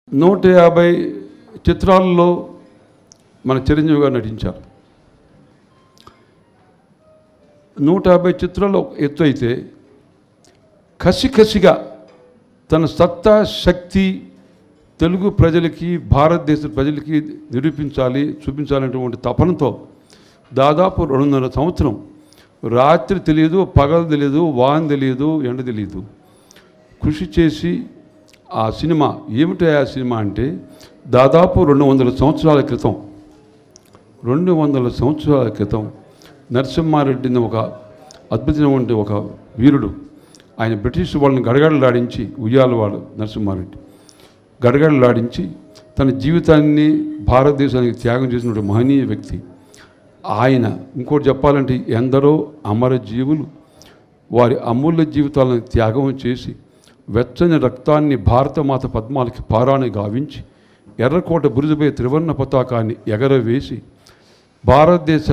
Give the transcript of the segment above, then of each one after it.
నూట యాభై చిత్రాల్లో మన చిరంజీవి గారు నటించారు నూట యాభై చిత్రాలు ఒక ఎత్తు అయితే కసి కసిగా తన సత్తా శక్తి తెలుగు ప్రజలకి భారతదేశ ప్రజలకి నిరూపించాలి చూపించాలనేటువంటి తపనతో దాదాపు రెండున్నర సంవత్సరం రాత్రి తెలియదు పగలు తెలియదు వాన్ తెలియదు ఎండ తెలియదు కృషి చేసి ఆ సినిమా ఏమిటి ఆ సినిమా అంటే దాదాపు రెండు వందల సంవత్సరాల క్రితం రెండు వందల సంవత్సరాల క్రితం నరసింహారెడ్డిని ఒక అద్భుతమైన ఒక వీరుడు ఆయన బ్రిటిష్ వాళ్ళని గడగడలాడించి ఉయ్యాలవాడు నరసింహారెడ్డి గడగడలాడించి తన జీవితాన్ని భారతదేశానికి త్యాగం చేసిన మహనీయ వ్యక్తి ఆయన ఇంకోటి చెప్పాలంటే ఎందరో అమర జీవులు వారి అమూల్య జీవితాలను త్యాగం చేసి వెచ్చని రక్తాన్ని భారతమాత పద్మాలకి పారాణి గావించి ఎర్రకోట బురుజుపై త్రివర్ణ పతాకాన్ని ఎగరవేసి భారతదేశ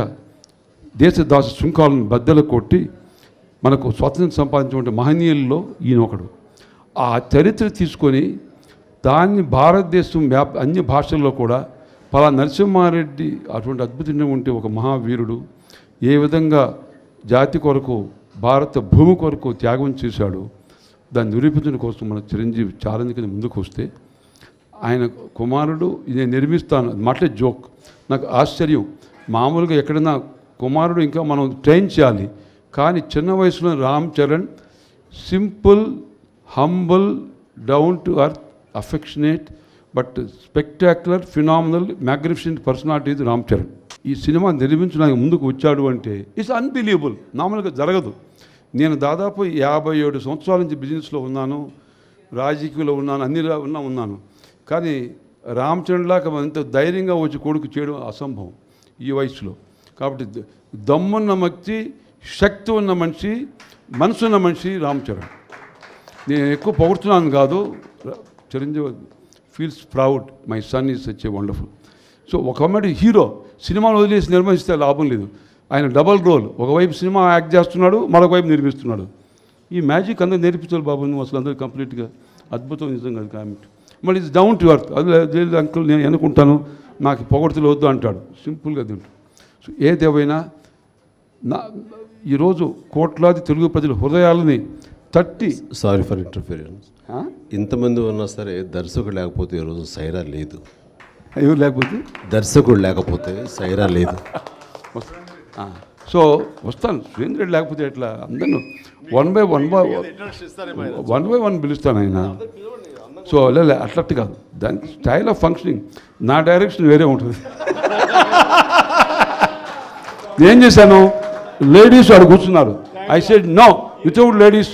దేశదాస శృంఖాలను బద్దలు కొట్టి మనకు స్వాతంత్రం సంపాదించిన మహనీయుల్లో ఈయన ఒకడు ఆ చరిత్ర తీసుకొని దాన్ని భారతదేశం వ్యాప్ అన్ని భాషల్లో కూడా పలా నరసింహారెడ్డి అటువంటి అద్భుతంగా ఉంటే ఒక మహావీరుడు ఏ విధంగా జాతి కొరకు భారత భూమి కొరకు త్యాగం చేశాడు దాన్ని నిరూపించడం కోసం మన చిరంజీవి ఛాలెంజ్ కింద ముందుకు వస్తే ఆయన కుమారుడు నేను నిర్మిస్తాను మాటలే జోక్ నాకు ఆశ్చర్యం మామూలుగా ఎక్కడైనా కుమారుడు ఇంకా మనం ట్రైన్ చేయాలి కానీ చిన్న వయసులో Ram Charan simple humble down to earth affectionate but spectacular phenomenal magnificent personality ఇది రామ్ చరణ్ ఈ సినిమా నిర్మించడానికి ముందుకు వచ్చాడు అంటే ఇట్స్ అన్బిలీవబుల్ మామూలుగా జరగదు నేను దాదాపు యాభై ఏడు సంవత్సరాల నుంచి బిజినెస్లో ఉన్నాను రాజకీయంలో ఉన్నాను అన్ని రా- ఉన్నా ఉన్నాను కానీ రామ్ చరణ్ లాగా అంత ధైర్యంగా వచ్చి కొడుకు చేయడం అసంభవం ఈ వయసులో కాబట్టి ద- దమ్మున్న మక్తి శక్తి ఉన్న మనిషి మనసున్న మనిషి రామ్ చరణ్ నేను ఎక్కువ పొగుడుతున్నాను కాదు ర- Chiranjeevi feels proud my son is such a wonderful so ఒక అమ్మాయి హీరో సినిమాను వదిలేసి నిర్వహిస్తే లాభం లేదు ఆయన డబల్ రోల్ ఒకవైపు సినిమా యాక్ట్ చేస్తున్నాడు మరొక వైపు నిర్మిస్తున్నాడు ఈ మ్యాజిక్ అందరూ నేర్పించాలి బాబు నువ్వు అసలు అందరూ కంప్లీట్గా అద్భుతం నిజంగా అది కామెంట్ మళ్ళీ ఇది డౌన్ టు అర్త్ అది లేదు అంకుల్ నేను ఎన్నుకుంటాను నాకు పొగడుతులు వద్దు అంటాడు సింపుల్గా తింటాడు సో ఏదేమైనా నా ఈరోజు కోట్లాది తెలుగు ప్రజల హృదయాలని తట్టి సారీ ఫర్ ఇంటర్ఫీరెన్స్ ఆ? ఇంతమంది ఉన్నా సరే దర్శకుడు లేకపోతే ఈరోజు సైరా లేదు ఎవరు లేకపోతే దర్శకుడు లేకపోతే సైరా లేదు ఆ, సో వస్తాను సురేంద్ర రెడ్డి లేకపోతే ఎట్లా అందరిని one by one by one by one పిలుస్తాను ఆయన సో లే అట్లట్టు కాదు దాని స్టైల్ ఆఫ్ ఫంక్షనింగ్ నా డైరెక్షన్ వేరే ఉంటుంది నేను చేశాను లేడీస్ అక్కడ కూర్చున్నారు I said no without ladies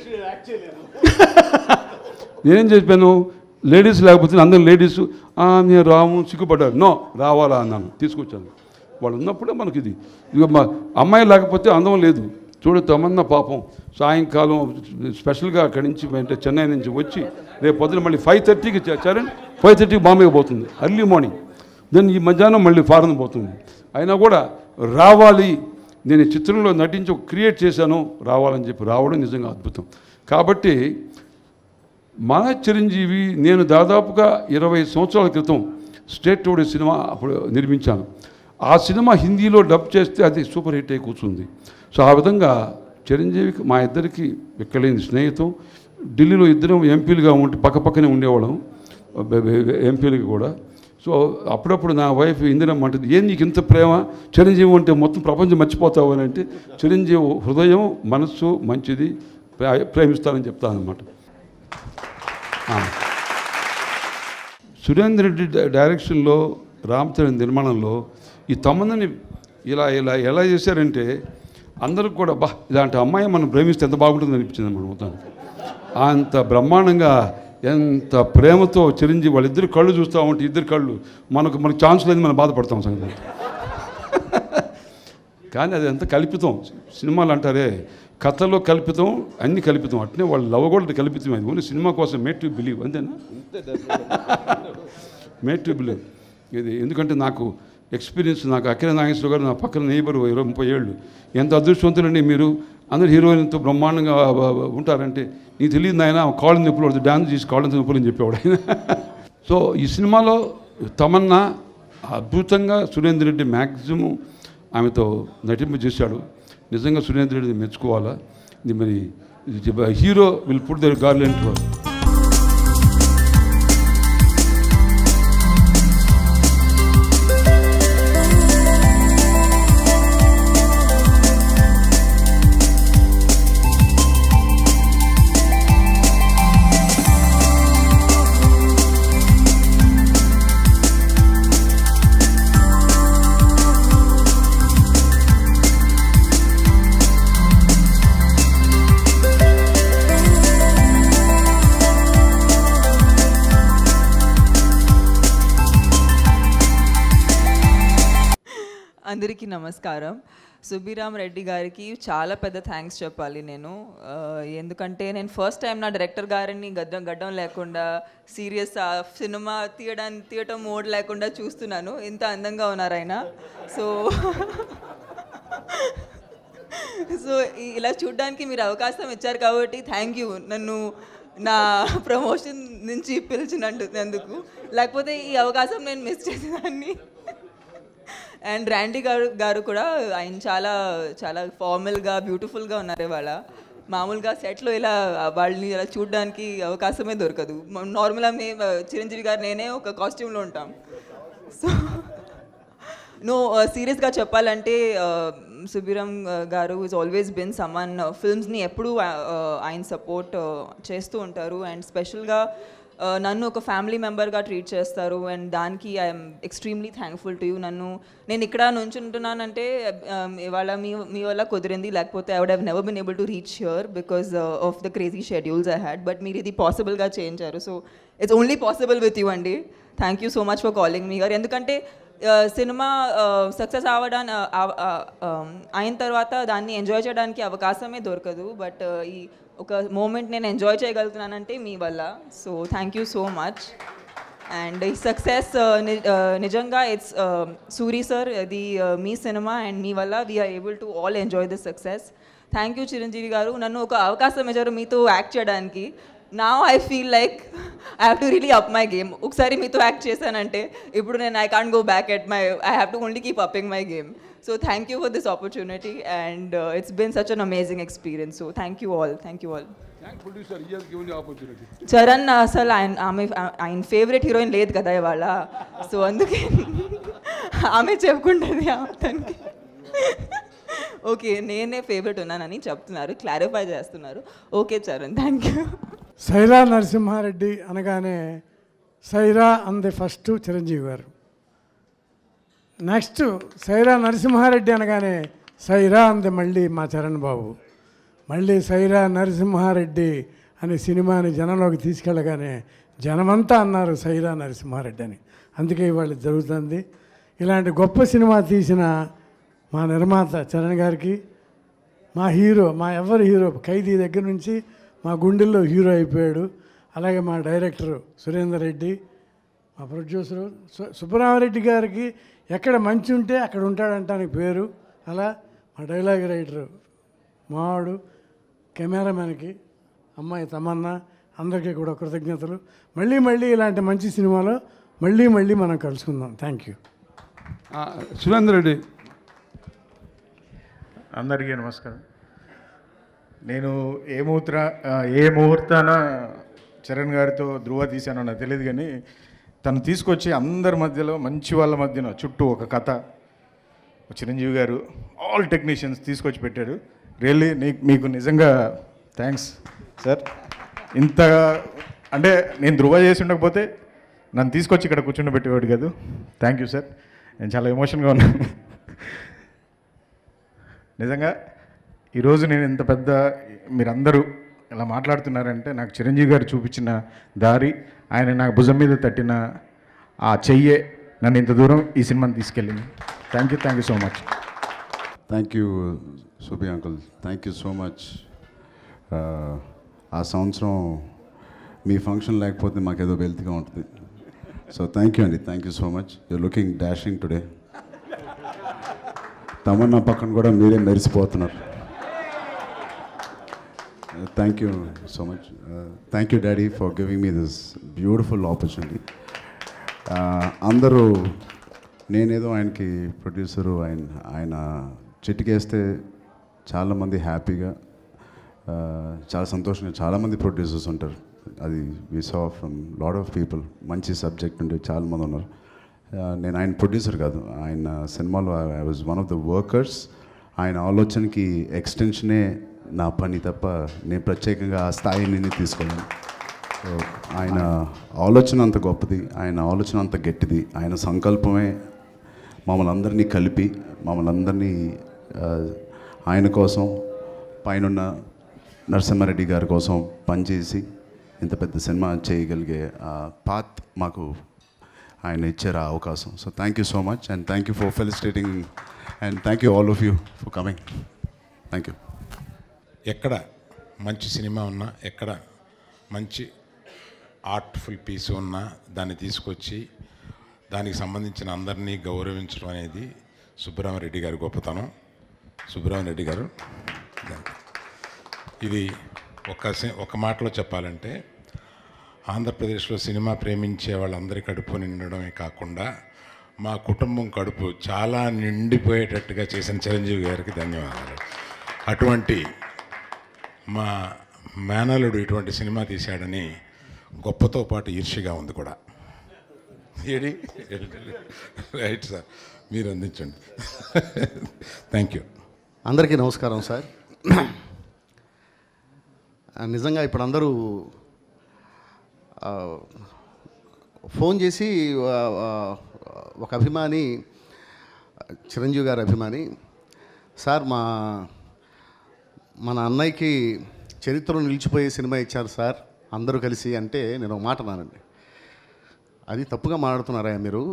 నేనేం చెప్పాను లేడీస్ లేకపోతే అందరు లేడీస్ నేను రాము సిగ్గుపడ్డారు నో రావాలా అన్నాను తీసుకొచ్చాను వాళ్ళు ఉన్నప్పుడే మనకి ఇది ఇక మా అమ్మాయి లేకపోతే అందం లేదు చూడు తమన్నా పాపం సాయంకాలం స్పెషల్గా అక్కడి నుంచి అంటే చెన్నై నుంచి వచ్చి రేపు పొద్దున మళ్ళీ ఫైవ్ థర్టీకి చరణ్ ఫైవ్ థర్టీకి బాంబేకి పోతుంది అర్లీ మార్నింగ్ దెన్ ఈ మధ్యాహ్నం మళ్ళీ ఫారెన్ పోతుంది అయినా కూడా రావాలి నేను ఈ చిత్రంలో నటించి ఒక క్రియేట్ చేశాను రావాలని చెప్పి రావడం నిజంగా అద్భుతం కాబట్టి మన చిరంజీవి నేను దాదాపుగా ఇరవై సంవత్సరాల క్రితం స్టేట్ టూడే సినిమా అప్పుడు నిర్మించాను ఆ సినిమా హిందీలో డబ్ చేస్తే అది సూపర్ హిట్ అయి కూర్చుంది సో ఆ విధంగా చిరంజీవికి మా ఇద్దరికి ఎక్కలేని స్నేహితం ఢిల్లీలో ఇద్దరం ఎంపీలుగా ఉంటే పక్క పక్కనే ఉండేవాళ్ళం ఎంపీలకి కూడా సో అప్పుడప్పుడు నా వైఫ్ ఇందిరమ్మ అంటుంది ఏం నీకు ఇంత ప్రేమ చిరంజీవి అంటే మొత్తం ప్రపంచం మర్చిపోతావు అని అంటే చిరంజీవి హృదయం మనస్సు మంచిది ప్రే- ప్రేమిస్తానని చెప్తానమాట సురేందర్ రెడ్డి డై- డైరెక్షన్లో రామ్ చరణ్ నిర్మాణంలో ఈ తమ్ముని ఇలా ఇలా ఎలా చేశారంటే అందరికి కూడా బా ఇలాంటి అమ్మాయి మనం ప్రేమిస్తే ఎంత బాగుంటుంది అనిపించింది మన మొత్తానికి అంత బ్రహ్మాండంగా ఎంత ప్రేమతో చిరంజీవి వాళ్ళిద్దరు కళ్ళు చూస్తూ ఉంటే ఇద్దరు కళ్ళు మనకు మనకు ఛాన్స్ లేదు మనం బాధపడతాం సంగతి కానీ అది ఎంత కల్పితం సినిమాలు అంటారే కథలో కల్పితం అన్ని కల్పితం అట్నే వాళ్ళు లవ్ కూడా కల్పితం అది ఓన్లీ సినిమా కోసం మేట్ టు బిలీవ్ అంతేనా మేట్ టు బిలీవ్ ఇది ఎందుకంటే నాకు ఎక్స్పీరియన్స్ నాకు అఖిల నాగేశ్వర గారు నా పక్కన నేబర్ ఇరవై ముప్పై ఏళ్ళు ఎంత అదృష్టవంతులండి మీరు అందరు హీరోయిన్తో బ్రహ్మాండంగా ఆ, ఆ, ఉంటారంటే నీకు తెలియదు ఆయన కాళ్ళ నొప్పులు పడుతుంది డాన్స్ చేసి కాళ్ళ నొప్పులు అని చెప్పేవాడు ఆయన సో ఈ సినిమాలో తమన్నా అద్భుతంగా సురేందర్ రెడ్డి మ్యాక్సిమం ఆమెతో నటింపు చేశాడు నిజంగా సురేందర్ రెడ్డి మెచ్చుకోవాలా ఇది మరి hero will put the garland అందరికీ నమస్కారం సుబ్బిరామ్ రెడ్డి గారికి చాలా పెద్ద థ్యాంక్స్ చెప్పాలి నేను ఆ, ఎందుకంటే నేను ఫస్ట్ టైం నా డైరెక్టర్ గారిని గడ్డం గడ్డం లేకుండా సీరియస్ సినిమా తీయడానికి తీయటం మోడ్ లేకుండా చూస్తున్నాను ఇంత అందంగా ఉన్నారు ఆయన సో సో ఈ- ఇలా చూడడానికి మీరు అవకాశం ఇచ్చారు కాబట్టి థ్యాంక్ యూ నన్ను నా ప్రమోషన్ నుంచి పిలిచినందుకు లేకపోతే ఈ అవకాశం నేను మిస్ చేసేదాన్ని అండ్ ర్యాండీ గారు గారు కూడా ఆయన చాలా చాలా ఫార్మల్గా బ్యూటిఫుల్గా ఉన్నారు ఇవాళ మామూలుగా సెట్లో ఇలా వాళ్ళని ఇలా చూడడానికి అవకాశమే దొరకదు నార్మల్గా మేము చిరంజీవి గారు నేనే ఒక కాస్ట్యూమ్లో ఉంటాం సో నో సీరియస్గా చెప్పాలంటే సుబీరం గారు ఇస్ ఆల్వేస్ బిన్ సమ్మన్ ఫిల్మ్స్ని ఎప్పుడూ uh, ఆయన సపోర్ట్ చేస్తూ ఉంటారు అండ్ స్పెషల్గా నన్ను ఒక ఫ్యామిలీ మెంబర్గా ట్రీట్ చేస్తారు అండ్ దానికి I'm extremely thankful to you నన్ను నేను ఇక్కడ నుంచుంటున్నానంటే um, ఇవాళ మీ మీ వల్ల కుదిరింది లేకపోతే I would have never been able to reach here because of the crazy schedules I had but మీరు ఇది పాసిబుల్గా చేయించారు so it's only possible with you అండి thank you so much for calling మీ గారు ఎందుకంటే ఆ, సినిమా సక్సెస్ అవ్వడానికి అయిన తర్వాత దాన్ని ఎంజాయ్ చేయడానికి అవకాశమే దొరకదు బట్ ఈ ఒక మూమెంట్ నేను ఎంజాయ్ చేయగలుగుతున్నానంటే మీ వల్ల so thank you so much and ఈ సక్సెస్ నిజంగా ఇట్స్ సూరి సార్ ఇది uh, మీ సినిమా అండ్ మీ వల్ల we're able to all enjoy this success thank you Chiranjeevi గారు నన్ను ఒక అవకాశం ఇచ్చారు మీతో యాక్ట్ చేయడానికి నా I feel like I have to really up my game ఒకసారి మీతో యాక్ట్ చేశానంటే ఇప్పుడు నేను I can't go back at my I have to only keep upping my game so thank you for this opportunity and it's been such an amazing experience so thank you all thank you all producer year given opportunity Charan అసలు ఆయన ఆమె ఆయన favourite heroine లేదు కదా ఇవాళ so అందుకే ఆమె చెప్పుకుంటుంది తనకి ఓకే నేనే ఫేవరెట్ ఉన్నానని చెప్తున్నారు క్లారిఫై చేస్తున్నారు okay Charan thank you Syeraa Narasimha Reddy అనగానే సైరా అంది ఫస్ట్ చిరంజీవి గారు నెక్స్ట్ సైరా నరసింహారెడ్డి అనగానే సైరా అంది మళ్ళీ మా చరణ్ బాబు మళ్ళీ సైరా నరసింహారెడ్డి అనే సినిమాని జనంలోకి తీసుకెళ్ళగానే జనమంతా అన్నారు సైరా నరసింహారెడ్డి అని అందుకే ఇవాళ జరుగుతుంది ఇలాంటి గొప్ప సినిమా తీసిన మా నిర్మాత చరణ్ గారికి మా హీరో మా ఎవరి హీరో ఖైదీ దగ్గర నుంచి మా గుండెల్లో హీరో అయిపోయాడు అలాగే మా డైరెక్టరు సురేందర్ రెడ్డి మా ప్రొడ్యూసరు సు సుబ్బరామరెడ్డి గారికి ఎక్కడ మంచి ఉంటే అక్కడ ఉంటాడంటానికి పేరు అలా మా డైలాగ్ రైటరు మావాడు కెమెరామెన్కి అమ్మాయి తమన్నా అందరికీ కూడా కృతజ్ఞతలు మళ్ళీ మళ్ళీ ఇలాంటి మంచి సినిమాలో మళ్ళీ మళ్ళీ మనం కలుసుకుందాం థ్యాంక్ యూ సురేందర్ రెడ్డి అందరికీ నమస్కారం నేను ఏ ముహూర్త ఏ ముహూర్తాన చరణ్ గారితో ధృవ తీశానో నాకు తెలియదు కానీ తను తీసుకొచ్చి అందరి మధ్యలో మంచి వాళ్ళ మధ్యన చుట్టూ ఒక కథ చిరంజీవి గారు ఆల్ టెక్నీషియన్స్ తీసుకొచ్చి పెట్టారు రియల్లీ మీకు నిజంగా థ్యాంక్స్ సార్ ఇంత అంటే నేను ధృవ చేసి ఉండకపోతే నన్ను తీసుకొచ్చి ఇక్కడ కూర్చుండబెట్టేవాడు కాదు థ్యాంక్ యూ సార్ నేను చాలా ఎమోషన్గా ఉన్నాను నిజంగా ఈరోజు నేను ఇంత పెద్ద మీరందరూ ఇలా మాట్లాడుతున్నారంటే నాకు చిరంజీవి గారు చూపించిన దారి ఆయన నా భుజం మీద తట్టిన ఆ చెయ్యే నన్ను ఇంత దూరం ఈ సినిమాని తీసుకెళ్ళింది thank you thank you so much thank you Subbi uncle thank you so much ఆ సంవత్సరం మీ ఫంక్షన్ లేకపోతే మాకేదో వెల్త్గా ఉంటుంది సో థ్యాంక్ యూ అండి thank you so much you looking dashing today Tamannaah పక్కన కూడా మీరే మెరిసిపోతున్నారు thank you so much thank you daddy for giving me this beautiful opportunity ఆ, అందరూ నేనేదో ఆయనకి ప్రొడ్యూసరు ఆయన ఆయన చిటికేస్తే చాలామంది హ్యాపీగా ఆ, చాలా సంతోషంగా చాలామంది ప్రొడ్యూసర్స్ ఉంటారు అది we saw from lot of people మంచి సబ్జెక్ట్ ఉండే చాలామంది ఉన్నారు ఆ, నేను ఆయన ప్రొడ్యూసర్ కాదు ఆయన సినిమాలో I was one of the workers ఆయన ఆలోచనకి ఎక్స్టెన్షనే నా పని తప్ప నేను ప్రత్యేకంగా ఆ స్థాయిని తీసుకోలేను సో ఆయన ఆలోచన అంత గొప్పది ఆయన ఆలోచన అంత గట్టిది ఆయన సంకల్పమే మమ్మల్ని అందరినీ కలిపి మమ్మల్ని అందరినీ ఆ, ఆయన కోసం పైనున్న నరసింహారెడ్డి గారి కోసం పనిచేసి ఇంత పెద్ద సినిమా చేయగలిగే ఆ పాత్ మాకు ఆయన ఇచ్చారు ఆ అవకాశం so thank you so much and thank you for felicitating and thank you all of you for coming thank you ఎక్కడ మంచి సినిమా ఉన్నా ఎక్కడ మంచి ఆర్ట్ఫుల్ పీస్ ఉన్నా దాన్ని తీసుకొచ్చి దానికి సంబంధించిన అందరినీ గౌరవించడం అనేది సుబ్బరామరెడ్డి గారి గొప్పతనం సుబ్బరామరెడ్డి గారు ఇది ఒక సి- ఒక మాటలో చెప్పాలంటే ఆంధ్రప్రదేశ్లో సినిమా ప్రేమించే వాళ్ళందరి కడుపు నిండడమే కాకుండా మా కుటుంబం కడుపు చాలా నిండిపోయేటట్టుగా చేసిన చిరంజీవి గారికి ధన్యవాదాలు అటువంటి మా మేనలుడు ఇటువంటి సినిమా తీశాడని గొప్పతో పాటు ఈర్ష్యగా ఉంది కూడా ఏడి రైట్ సార్ మీరు అందించండి థ్యాంక్ యూ అందరికీ నమస్కారం సార్ ఆ, నిజంగా ఇప్పుడు అందరూ ఆ, ఫోన్ చేసి ఆ, ఆ, ఒక అభిమాని చిరంజీవి గారి అభిమాని సార్ మా మన అన్నయ్యకి చరిత్రలో నిలిచిపోయే సినిమా ఇచ్చారు సార్ అందరూ కలిసి అంటే నేను ఒక మాట అన్నానండి అది తప్పుగా మాట్లాడుతున్నారా మీరు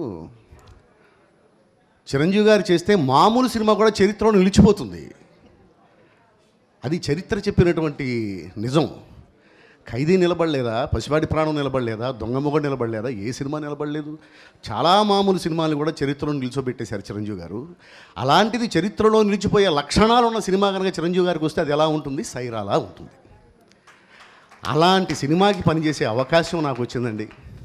చిరంజీవి గారు చేస్తే మామూలు సినిమా కూడా చరిత్రలో నిలిచిపోతుంది అది చరిత్ర చెప్పినటువంటి నిజం ఖైదీ నిలబడలేదా పసివాడి ప్రాణం నిలబడలేదా దొంగమొగడు నిలబడలేదా ఏ సినిమా నిలబడలేదు చాలా మామూలు సినిమాలు కూడా చరిత్రలో నిలిచిపెట్టేశారు చిరంజీవి గారు అలాంటిది చరిత్రలో నిలిచిపోయే లక్షణాలు ఉన్న సినిమా కనుక చిరంజీవి గారికి వస్తే అది ఎలా ఉంటుంది సైరాలా ఉంటుంది అలాంటి సినిమాకి పనిచేసే అవకాశం నాకు వచ్చిందండి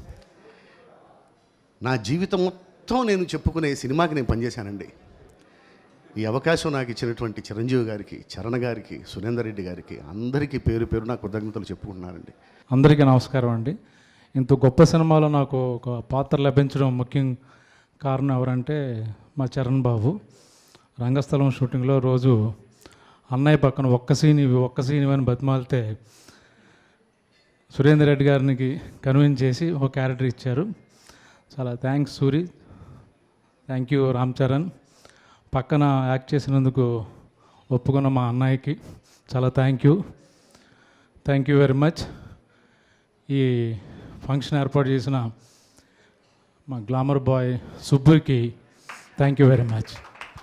నా జీవితం మొత్తం నేను చెప్పుకునే సినిమాకి నేను పనిచేశానండి ఈ అవకాశం నాకు ఇచ్చినటువంటి చిరంజీవి గారికి చరణ్ గారికి సురేందర్ రెడ్డి గారికి అందరికీ పేరు పేరు నా కృతజ్ఞతలు చెప్పుకుంటున్నానండి అందరికీ నమస్కారం అండి ఇంత గొప్ప సినిమాలో నాకు ఒక పాత్ర లభించడం ముఖ్యం కారణం ఎవరంటే మా చరణ్ బాబు రంగస్థలం షూటింగ్లో రోజు అన్నయ్య పక్కన ఒక్క సీన్ ఇవి ఒక్క సీన్ ఇవని బతిమాలితే సురేందర్ రెడ్డి గారికి కన్విన్స్ చేసి ఒక క్యారెక్టర్ ఇచ్చారు చాలా thanks Suri thank you Ram Charan పక్కన యాక్ట్ చేసినందుకు ఒప్పుకున్న మా అన్నయ్యకి చాలా thank you thank you very much ఈ ఫంక్షన్ ఏర్పాటు చేసిన మా గ్లామర్ బాయ్ సుబ్బుకి thank you very much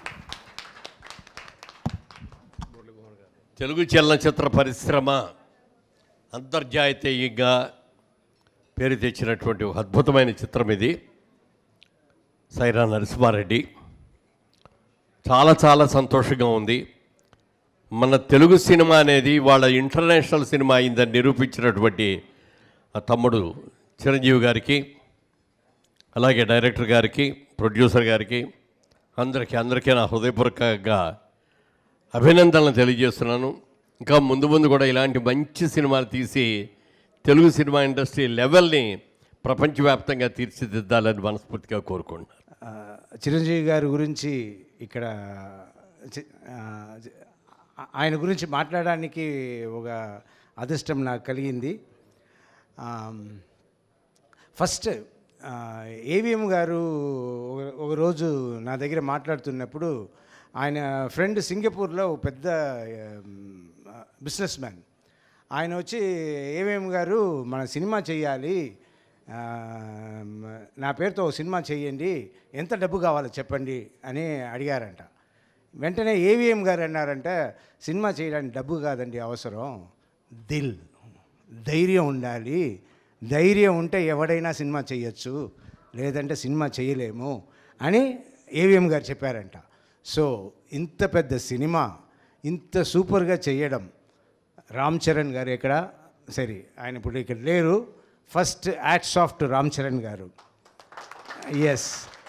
Telugu చలనచిత్ర పరిశ్రమ అంతర్జాతీయంగా పేరు తెచ్చినటువంటి ఒక అద్భుతమైన చిత్రం ఇది సైరా నరసింహారెడ్డి చాలా చాలా సంతోషంగా ఉంది మన తెలుగు సినిమా అనేది వాళ్ళ ఇంటర్నేషనల్ సినిమా అయిందని నిరూపించినటువంటి ఆ తమ్ముడు చిరంజీవి గారికి అలాగే డైరెక్టర్ గారికి ప్రొడ్యూసర్ గారికి అందరికీ అందరికీ నా హృదయపూర్వకంగా అభినందనలు తెలియజేస్తున్నాను ఇంకా ముందు ముందు కూడా ఇలాంటి మంచి సినిమాలు తీసి తెలుగు సినిమా ఇండస్ట్రీ లెవెల్ని ప్రపంచవ్యాప్తంగా తీర్చిదిద్దాలని మనస్ఫూర్తిగా కోరుకుంటున్నాను ఆ, చిరంజీవి గారి గురించి ఇక్కడ చి- ఆ, చి- ఆయన గురించి మాట్లాడడానికి ఒక అదృష్టం నాకు కలిగింది ఆమ్, ఫస్ట్ ఆ, ఏవిఎం గారు ఒక- ఒకరోజు నా దగ్గర మాట్లాడుతున్నప్పుడు ఆయన ఫ్రెండ్ సింగపూర్లో ఒక పెద్ద బిజినెస్ మ్యాన్ ఆయన వచ్చి ఏవిఎం గారు మన సినిమా చేయాలి ఆ, నా పేరుతో ఒక సినిమా చేయండి ఎంత డబ్బు కావాలో చెప్పండి అని అడిగారంట వెంటనే ఏవిఎం గారు అన్నారంటే సినిమా చేయడానికి డబ్బు కాదండి అవసరం దిల్ ధైర్యం ఉండాలి ధైర్యం ఉంటే ఎవడైనా సినిమా చేయొచ్చు లేదంటే సినిమా చేయలేము అని ఏవిఎం గారు చెప్పారంట సో ఇంత పెద్ద సినిమా ఇంత సూపర్గా చేయడం రామ్ చరణ్ గారు ఇక్కడ సరే ఆయన ఇప్పుడు ఇక్కడ లేరు first hats off to Ram Charan గారు ఎస్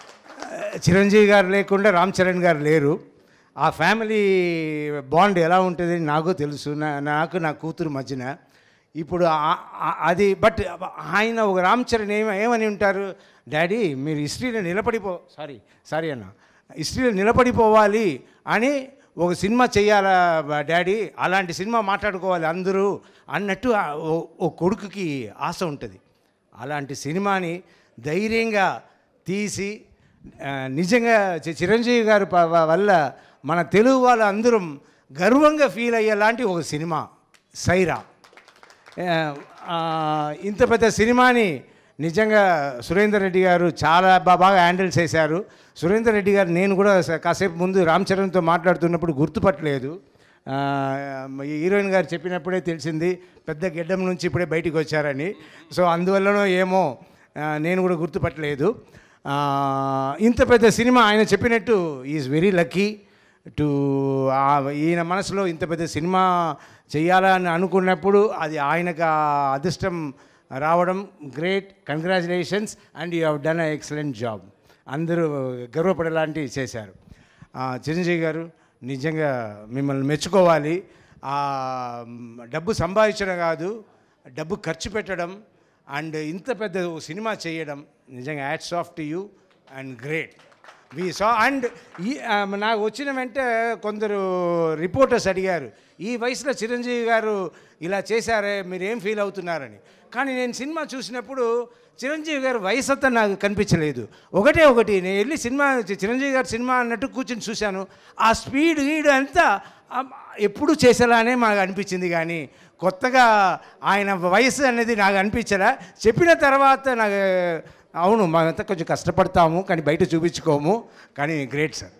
చిరంజీవి గారు లేకుండా రామ్ చరణ్ గారు లేరు ఆ ఫ్యామిలీ బాండ్ ఎలా ఉంటుంది నాకు తెలుసు నా- నాకు నా కూతురు మధ్యన ఇప్పుడు ఆ- ఆ- అది బట్ ఆయన ఒక రామ్ చరణ్ ఏమ ఏమని ఉంటారు డాడీ మీరు హిస్టరీలో నిలబడిపో సారీ సారీ అన్న హిస్టరీలో నిలబడిపోవాలి అని ఒక సినిమా చేయాలా డాడీ అలాంటి సినిమా మాట్లాడుకోవాలి అందరూ అన్నట్టు ఆ ఓ- ఓ కొడుకుకి ఆశ ఉంటుంది అలాంటి సినిమాని ధైర్యంగా తీసి ఆ, నిజంగా చి- చిరంజీవి గారి ప- వ- వల్ల మన తెలుగు వాళ్ళు అందరం గర్వంగా ఫీల్ అయ్యేలాంటి ఒక సినిమా సైరా ఆ, ఆ, ఇంత పెద్ద సినిమాని నిజంగా సురేందర్ రెడ్డి గారు చాలా బా- బాగా హ్యాండిల్ చేశారు సురేందర్ రెడ్డి గారు నేను కూడా స- కాసేపు ముందు రామ్ చరణ్తో మాట్లాడుతున్నప్పుడు గుర్తుపట్టలేదు ఆ, ఈ హీరోయిన్ గారు చెప్పినప్పుడే తెలిసింది పెద్ద గెడ్డం నుంచి ఇప్పుడే బయటికి వచ్చారని సో అందువల్లనో ఏమో ఆ, నేను కూడా గుర్తుపట్టలేదు ఆ, ఇంత పెద్ద సినిమా ఆయన చెప్పినట్టు ఈజ్ వెరీ లక్కీ టు ఈయన మనసులో ఇంత పెద్ద సినిమా చేయాలని అనుకున్నప్పుడు అది ఆయనకు ఆ అదృష్టం రావడం great congratulations and you have done a excellent job అందరూ గర్వపడేలాంటివి చేశారు ఆ, చిరంజీవి గారు నిజంగా మిమ్మల్ని మెచ్చుకోవాలి ఆ, డబ్బు సంపాదించడం కాదు డబ్బు ఖర్చు పెట్టడం అండ్ ఇంత పెద్ద సినిమా చేయడం నిజంగా hats off to you and great we saw and ఈ ఆ, నాకు వచ్చిన వెంటే కొందరు రిపోర్టర్స్ అడిగారు ఈ వయసులో చిరంజీవి గారు ఇలా చేశారే మీరు ఏం ఫీల్ అవుతున్నారని కానీ నేను సినిమా చూసినప్పుడు చిరంజీవి గారు వయసు అంతా నాకు కనిపించలేదు ఒకటే ఒకటి నేను వెళ్ళి సినిమా చి- చిరంజీవి గారి సినిమా అన్నట్టు కూర్చొని చూశాను ఆ స్పీడ్ గీడ్ అంతా ఆ, ఎప్పుడు చేసేలానే మాకు అనిపించింది కానీ కొత్తగా ఆయన వయసు అనేది నాకు అనిపించలే చెప్పిన తర్వాత నాకు అవును మేమంతా కొంచెం కష్టపడతాము కానీ బయట చూపించుకోము కానీ గ్రేట్ సార్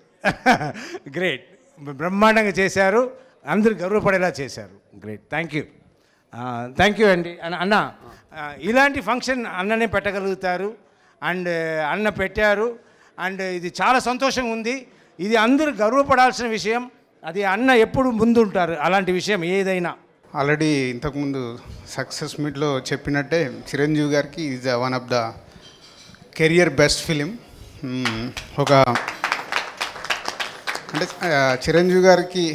గ్రేట్ బ్రహ్మాండంగా చేశారు అందరూ గర్వపడేలా చేశారు great thank you thank you అండి అన్న అన్న ఆ, ఇలాంటి ఫంక్షన్ అన్ననే పెట్టగలుగుతారు అండ్ అన్న పెట్టారు అండ్ ఇది చాలా సంతోషంగా ఉంది ఇది అందరూ గర్వపడాల్సిన విషయం అది అన్న ఎప్పుడు ముందుంటారు అలాంటి విషయం ఏదైనా ఆల్రెడీ ఇంతకుముందు సక్సెస్ మీట్లో చెప్పినట్టే చిరంజీవి గారికి is one of the career best film ఒక అంటే ఆ, చిరంజీవి గారికి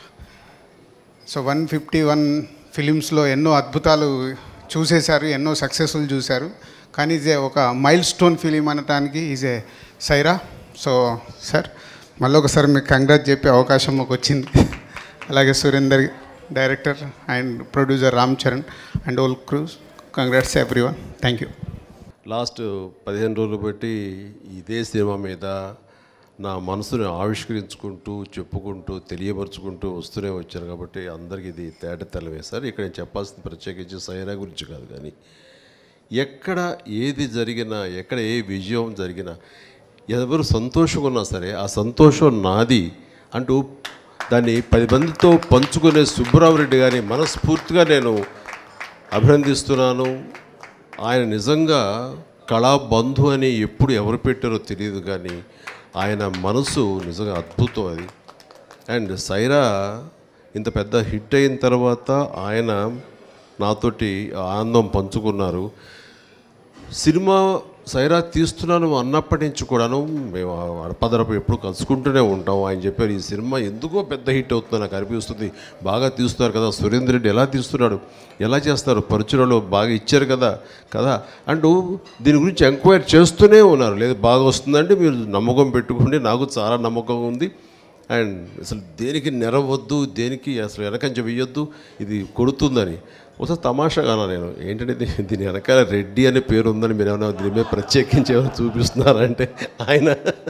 సో వన్ ఫిఫ్టీ వన్ ఫిలిమ్స్లో ఎన్నో అద్భుతాలు చూసేశారు ఎన్నో సక్సెస్ఫుల్ చూశారు కానీ ఇది ఒక మైల్ స్టోన్ ఫిలిం అనటానికి is a Syeraa so sir మళ్ళీ ఒకసారి మీకు కంగ్రాట్ చెప్పే అవకాశం మాకు వచ్చింది అలాగే Surender director and producer Ram Charan and all crews congrats everyone thank you last పదిహేను రోజులు బట్టి ఇదే సినిమా మీద నా మనసుని ఆవిష్కరించుకుంటూ చెప్పుకుంటూ తెలియపరుచుకుంటూ వస్తూనే వచ్చారు కాబట్టి అందరికీ ఇది తేటతెల్లమే సార్ ఇక్కడ నేను చెప్పాల్సింది ప్రత్యేకించి సైరా గురించి కాదు కానీ ఎక్కడ ఏది జరిగినా ఎక్కడ ఏ విజయం జరిగినా ఎవరు సంతోషంగా ఉన్నా సరే ఆ సంతోషం నాది అంటూ దాన్ని పది మందితో పంచుకునే సుబ్బరామరెడ్డి గారిని మనస్ఫూర్తిగా నేను అభినందిస్తున్నాను ఆయన నిజంగా కళాబంధు అని ఎప్పుడు ఎవరు పెట్టారో తెలియదు కానీ ఆయన మనసు నిజంగా అద్భుతం అది అండ్ సైరా ఇంత పెద్ద హిట్ అయిన తర్వాత ఆయన నాతోటి ఆనందం పంచుకున్నారు సినిమా సైరా తీస్తున్నాను అన్నప్పటి నుంచి కూడాను మేము అడపదరపు ఎప్పుడు కలుసుకుంటూనే ఉంటాం ఆయన చెప్పారు ఈ సినిమా ఎందుకో పెద్ద హిట్ అవుతుంది నాకు అనిపిస్తుంది బాగా తీస్తున్నారు కదా సురేందర్ రెడ్డి ఎలా తీస్తున్నాడు ఎలా చేస్తారు పరుచులలో బాగా ఇచ్చారు కదా కదా అంటూ దీని గురించి ఎంక్వైరీ చేస్తూనే ఉన్నారు లేదు బాగా వస్తుందంటే మీరు నమ్మకం పెట్టుకోండి నాకు చాలా నమ్మకం ఉంది అండ్ అసలు దేనికి నెరవద్దు దేనికి అసలు వెనకంజ వెయ్యొద్దు ఇది కొడుతుందని ఒకసారి తమాషాగా అన్నా నేను ఏంటంటే దీ- దీని వెనకాల రెడ్డి అనే పేరు ఉందని మీరు ఏమైనా దీని మీద ప్రత్యేకించి ఏమైనా చూపిస్తున్నారంటే ఆయన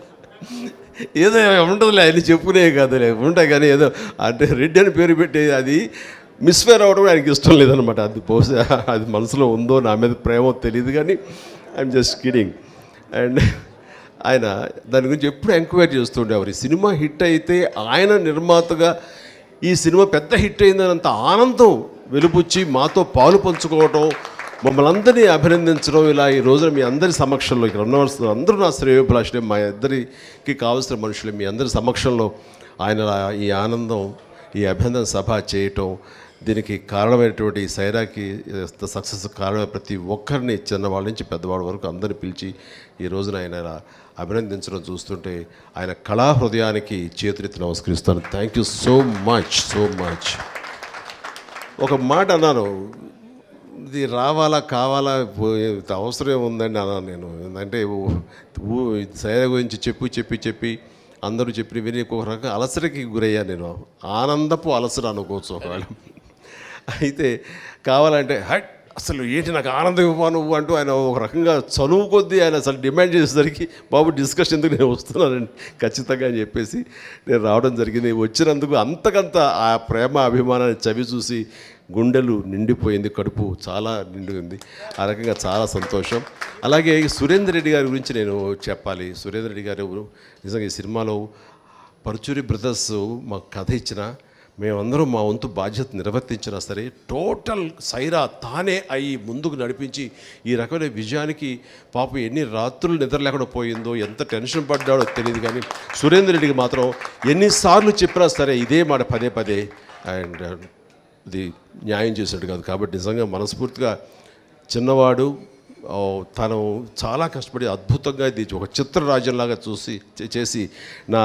ఏదో ఉంటుందిలే ఆయన చెప్పుకునే కదలే ఉంటాయి కానీ ఏదో అంటే రెడ్డి అని పేరు పెట్టి అది మిస్ఫేర్ అవ్వడం ఆయనకి ఇష్టం లేదనమాట అది బహుశా అది మనసులో ఉందో నా మీద ప్రేమో తెలియదు కానీ ఐఎమ్ జస్ట్ కిడింగ్ అండ్ ఆయన దాని గురించి ఎప్పుడు ఎంక్వైరీ చేస్తుండేవారు ఈ సినిమా హిట్ అయితే ఆయన నిర్మాతగా ఈ సినిమా పెద్ద హిట్ అయిందనంత ఆనందం వెలుబుచ్చి మాతో పాలు పంచుకోవటం మమ్మల్ని అందరినీ అభినందించడం ఇలా ఈ రోజున మీ అందరి సమక్షంలో ఇక్కడ ఉన్నవలసిన అందరూ నా శ్రేయోభిలాషులే మా ఇద్దరికి కావాల్సిన మనుషులే మీ అందరి సమక్షంలో ఆయన ఈ ఆనందం ఈ అభినందన సభ చేయటం దీనికి కారణమైనటువంటి ఈ సైరాకి సక్సెస్ కారణమైన ప్రతి ఒక్కరిని చిన్నవాళ్ళ నుంచి పెద్దవాళ్ళ వరకు అందరిని పిలిచి ఈ రోజున ఆయన ఇలా అభినందించడం చూస్తుంటే ఆయన కళా హృదయానికి చేతులెత్తి నమస్కరిస్తాను thank you so much so much ఒక మాట అన్నాను ఇది రావాలా కావాలా పోయే అవసరం ఉందండి అన్నాను నేను అంటే ఊ- ఊ సైర గురించి చెప్పి చెప్పి చెప్పి అందరూ చెప్పి విని ఒక రకం అలసటకి గురయ్యా నేను ఆనందపు అలసట అనుకోవచ్చు ఒకవేళ అయితే కావాలంటే హట్ అసలు ఏంటి నాకు ఆనందం ఇవ్వ నువ్వు అంటూ ఆయన ఒక రకంగా చనువు కొద్దీ ఆయన అసలు డిమాండ్ చేసేసరికి బాబు డిస్కషన్ ఎందుకు నేను వస్తున్నానండి ఖచ్చితంగా అని చెప్పేసి నేను రావడం జరిగింది వచ్చినందుకు అంతకంత ఆ ప్రేమ అభిమానాన్ని చవి చూసి గుండెలు నిండిపోయింది కడుపు చాలా నిండి ఆ రకంగా చాలా సంతోషం అలాగే ఈ సురేందర్ రెడ్డి గారి గురించి నేను చెప్పాలి సురేందర్ రెడ్డి గారు నిజంగా ఈ సినిమాలో పరుచూరి బ్రదర్స్ మాకు కథ ఇచ్చిన మేమందరం మా వంతు బాధ్యత నిర్వర్తించినా సరే టోటల్ సైరా తానే అయి ముందుకు నడిపించి ఈ రకమైన విజయానికి పాపం ఎన్ని రాత్రులు నిద్ర లేకుండా పోయిందో ఎంత టెన్షన్ పడ్డాడో తెలియదు కానీ సురేందర్ రెడ్డికి మాత్రం ఎన్నిసార్లు చెప్పినా సరే ఇదే మాట పదే పదే అండ్ ఇది న్యాయం చేశాడు కాదు కాబట్టి నిజంగా మనస్ఫూర్తిగా చిన్నవాడు ఓ, తను చాలా కష్టపడి అద్భుతంగా ఇది ఒక చిత్రరాజ్యంలాగా చూసి చే- చేసి నా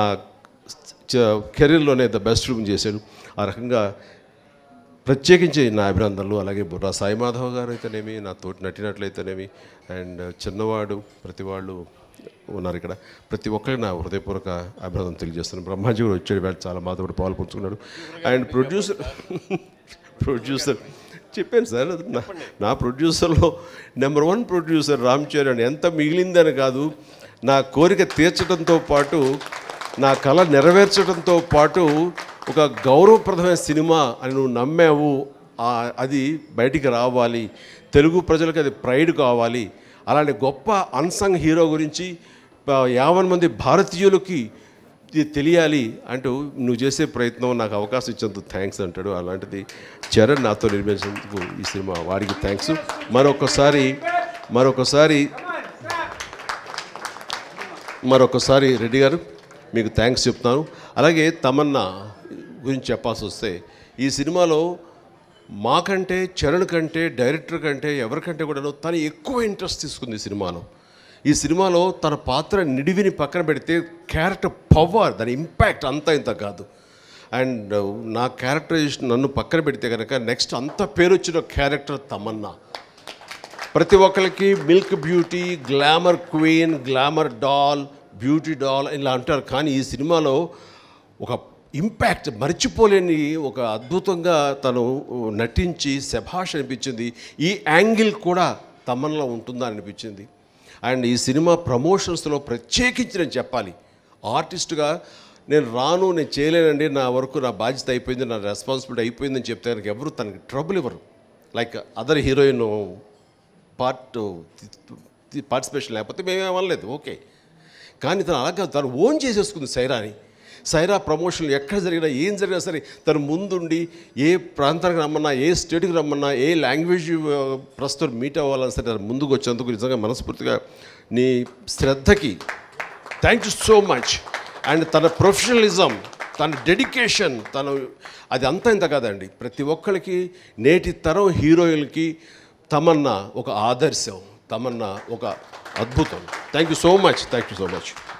కెరీర్లోనే ద బెస్ట్ రూమ్ చేశాడు ఆ రకంగా ప్రత్యేకించి నా అభినందనలు అలాగే బుర్రా సాయి మాధవ్ గారు అయితేనేమి నా తోటి నటినట్లయితేనేమి అండ్ చిన్నవాడు ప్రతి వాళ్ళు ఉన్నారు ఇక్కడ ప్రతి ఒక్కరికి నా హృదయపూర్వక అభినందన తెలియజేస్తున్నాను బ్రహ్మాజీ కూడా వచ్చాడు వేళ చాలా మాతో కూడా పాలు పంచుకున్నాడు అండ్ ప్రొడ్యూసర్ ప్రొడ్యూసర్ చెప్పాను సార్ నా నా ప్రొడ్యూసర్లో number one producer Ram Charan ఎంత మిగిలిందని కాదు నా కోరిక తీర్చడంతో పాటు నా కళ నెరవేర్చడంతో పాటు ఒక గౌరవప్రదమైన సినిమా అని నువ్వు నమ్మావు ఆ- అది బయటికి రావాలి తెలుగు ప్రజలకు అది ప్రైడ్ కావాలి అలాంటి గొప్ప అన్సంగ్ హీరో గురించి ప- యావన్ మంది భారతీయులకి ఇది తెలియాలి అంటూ నువ్వు చేసే ప్రయత్నం నాకు అవకాశం ఇచ్చేందుకు థ్యాంక్స్ అంటాడు అలాంటిది చరణ్ నాతో నిర్మించినందుకు ఈ సినిమా వారికి థ్యాంక్స్ మరొకసారి మరొకసారి మరొకసారి రెడ్డి గారు మీకు థ్యాంక్స్ చెప్తాను అలాగే తమన్నా గురించి చెప్పాల్సి వస్తే ఈ సినిమాలో మాకంటే చరణ్ కంటే డైరెక్టర్ కంటే ఎవరికంటే కూడా తను ఎక్కువ ఇంట్రెస్ట్ తీసుకుంది ఈ సినిమాలో ఈ సినిమాలో తన పాత్ర నిడివిని పక్కన పెడితే క్యారెక్టర్ పవర్ దాని ఇంపాక్ట్ అంతా ఇంత కాదు అండ్ నా క్యారెక్టరైజేషన్ నన్ను పక్కన పెడితే కనుక నెక్స్ట్ అంత పేరు వచ్చిన క్యారెక్టర్ తమన్నా ప్రతి ఒక్కరికి milk beauty glamour queen glamour doll beauty doll ఇలా అంటారు కానీ ఈ సినిమాలో ఒక ఇంపాక్ట్ మర్చిపోలేని ఒక అద్భుతంగా తను నటించి శభాష్ అనిపించింది ఈ యాంగిల్ కూడా తమన్లో ఉంటుందా అనిపించింది అండ్ ఈ సినిమా ప్రమోషన్స్లో ప్రత్యేకించి నేను చెప్పాలి ఆర్టిస్ట్గా నేను రాను నేను చేయలేనండి నా వరకు నా బాధ్యత అయిపోయింది నా రెస్పాన్సిబిలిటీ అయిపోయిందని చెప్తే కనుక ఎవరు తనకి ట్రబుల్ ఇవ్వరు like other heroine part participation లేకపోతే మేమేమనలేదు ఓకే కానీ తను అలా కాదు తను ఓన్ చేసేసుకుంది సైరాని సైరా ప్రమోషన్లు ఎక్కడ జరిగినా ఏం జరిగినా సరే తను ముందుండి ఏ ప్రాంతానికి రమ్మన్నా ఏ స్టేట్కి రమ్మన్నా ఏ లాంగ్వేజ్ ఆ, ప్రస్తుతం మీట్ అవ్వాలన్నా సరే తను ముందుకు వచ్చేందుకు నిజంగా మనస్ఫూర్తిగా నీ శ్రద్ధకి thank you so much and తన ప్రొఫెషనలిజం తన డెడికేషన్ తను అది అంతా ఇంత కాదండి ప్రతి ఒక్కరికి నేటి తరం హీరోయిన్కి తమన్నా ఒక ఆదర్శం తమన్నా ఒక అద్భుతం thank you so much thank you so much